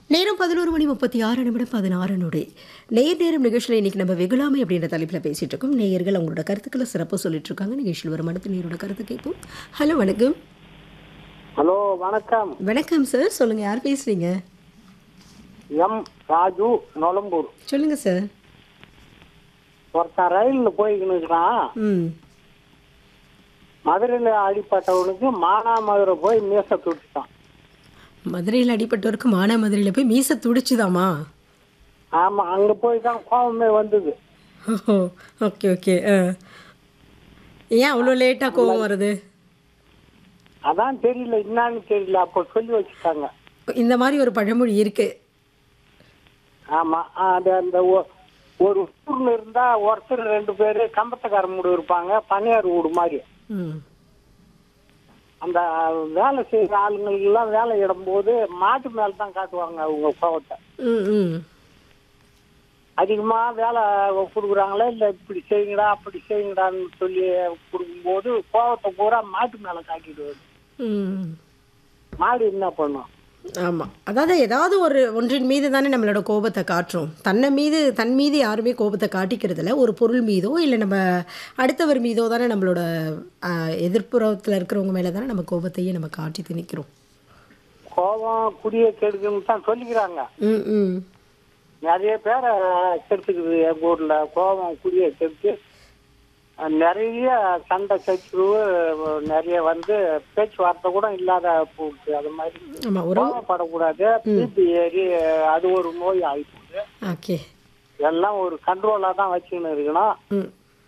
நேரம் பதினோரு மணி முப்பத்தி ஆறு நிமிடம் பதினாறு நொடி நேர் நேரம் நிகழ்ச்சியில் இன்னைக்கு நம்ம வெகுளாமை அப்படின்ற தலைப்பில் பேசிட்டு இருக்கோம் நேயர்கள் அவங்களோட கருத்துக்களை சிறப்பாக சொல்லிட்டு இருக்காங்க நிகழ்ச்சியில் வரும் அடுத்த நேரோட கருத்து கேட்போம் ஹலோ வணக்கம் ஹலோ வணக்கம் வணக்கம் சார் சொல்லுங்க யார் பேசுறீங்க எம் ராஜு நொலம்பூர் சொல்லுங்க சார் ஒருத்தன் ரயிலில் போய்க்கின்னு இருக்கிறான் ம் மதுரையில் அடிப்பட்டவனுக்கு மானாமதுரை போய் மீச துடிச்சிட்டான் மதுரையில் அடிபட்டவருக்கு மானாமதுரையில் போய் மீசை துடிச்சுதாமா ஆமாம் அங்கே போய் தான் கோபமே வந்தது ஓஹோ ஓகே ஓகே ஆ ஏன் அவ்வளோ லேட்டாக கோவம் வருது அதான் தெரியல என்னன்னு தெரியல அப்போ சொல்லி வச்சுட்டாங்க இந்த மாதிரி ஒரு பழமொழி இருக்கு ஆமாம் அது அந்த ஒ- ஒரு ஊரில் இருந்தால் ஒருத்தர் ரெண்டு பேர் கம்பத்தக்கார மூடு இருப்பாங்க பனியார் வீடு மாதிரி ம் அந்த வேலை செய்கிற ஆளுங்களுக்கெல்லாம் வேலை இடும்போது மாட்டு மேலே தான் காட்டுவாங்க அவங்க கோவத்தை ம் ம் அதிகமா வேலை கொடுக்குறாங்களா இல்ல இப்படி செய்யுங்கடா அப்படி செய்யுங்கடான்னு சொல்லி கொடுக்கும்போது கோவத்தை பூரா மாட்டு மேல காட்டிடுவாரு ம் மாடு என்ன பண்ணும் ஆமாம் அதாவது ஏதாவது ஒரு ஒன்றின் மீது தானே நம்மளோட கோபத்தை காட்டுறோம் தன்னை மீது தன் மீது யாருமே கோபத்தை காட்டிக்கிறதில்ல ஒரு பொருள் மீதோ இல்லை நம்ம அடுத்தவர் மீதோ தானே நம்மளோட ஆஹ், எதிர்ப்புறத்தில் இருக்கிறவங்க மேலே தானே நம்ம கோபத்தையே நம்ம காட்டி திணிக்கிறோம் கோபம் குடியை கெடுக்குன்னு தான் சொல்லிக்கிறாங்க ம் ம் நிறைய பேரை கெடுத்துக்குது எங்க ஊர்ல கோபம் குடியை கெடுத்து அஹ், நிறைய சண்டை சச்சுருவு நிறைய வந்து பேச்சுவார்த்தை கூட இல்லாத போகுது அது மாதிரி ஆமாம் ஒரு கோபப்படக்கூடாது பிபி ஏறி அது ஒரு நோய் ஆகிப்போகுது ஓகே எல்லாம் ஒரு கண்ட்ரோலா தான் வச்சுக்கின்னு இருக்கணும் ம்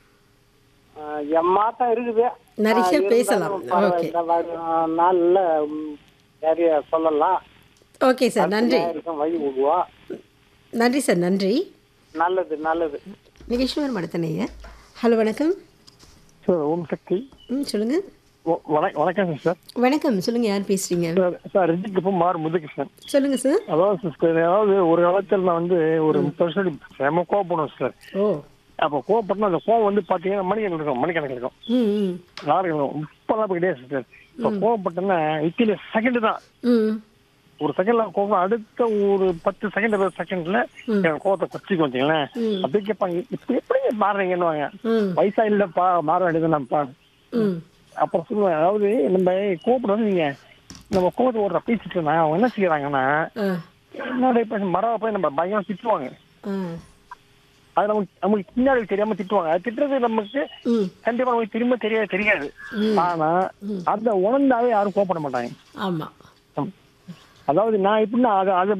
ஆஹ் எம்மாட்டம் இருக்குது நிறைய ஆஹ் பேசலாம். இருந்தாலும் பரவாயில்ல. ஓகே. இந்த வரும் நாள்ல ம், நிறைய சொல்லலாம் ஓகே சார் நன்றி இருக்கும் வழி விடுவோம் நன்றி சார் நன்றி நல்லது நல்லது நிகழ்ச்சிவர் மடத்தனைய ஹலோ வணக்கம் சார் ஓம் சக்தி ம் சொல்லுங்கள் வ- வணக்- வணக்கம் சார் வணக்கம் சொல்லுங்கள் யார் பேசுகிறீங்க சார் சார் ரிஜிக்கு மாறு முதுகிருஷ்ணன் சொல்லுங்கள் சார் அதாவது சிஸ்டர் அதாவது ஒரு காலத்தில் நான் வந்து ஒரு முப்பது வருஷம் செம கோவப்படுவேன் சார் ஓ அப்போ கோவப்பட்டா அந்த கோவம் வந்து பார்த்தீங்கன்னா மணிக்கணக்கு இருக்கும் மணிக்கணக்கு இருக்கும் ம் ம் நாலு இருக்கும் இப்போலாம் இப்போ கிடையாது சிஸ்டர் இப்போ கோவப்பட்டேன்னா இத்தில செகண்ட் தான் ம் ஒரு செகண்ட்ல கோவம் அடுத்த ஒரு பத்து செகண்ட் இருபது செகண்ட்ல என் கோவத்தை குறைச்சிக்கு வந்தீங்களேன் அப்படி கேட்பாங்க இப்ப எப்படி மாறுறீங்கன்னு ம் வயசா இல்லப்பா மாற வேண்டியது நம்மப்பா ம் அப்புறம் சொல்லுவேன் அதாவது நம்ம கோபப்படுறது நீங்க நம்ம கோபத்தை ஓடுற பேசிட்டு இருந்தா அவங்க என்ன செய்யறாங்கன்னா ஆ என்னோட இப்ப மரவ போய் நம்ம பயங்கரம் திட்டுவாங்க ஆ அது நமக்கு நமக்கு பின்னாடி தெரியாம திட்டுவாங்க அது திட்டுறது நமக்கு ம் கண்டிப்பா நமக்கு திரும்ப தெரியாது தெரியாது ஆனா அந்த உணர்ந்தாவே யாரும் கோபப்பட மாட்டாங்க ஆமாம் அதாவது நான் எப்படின்னா அதை அதை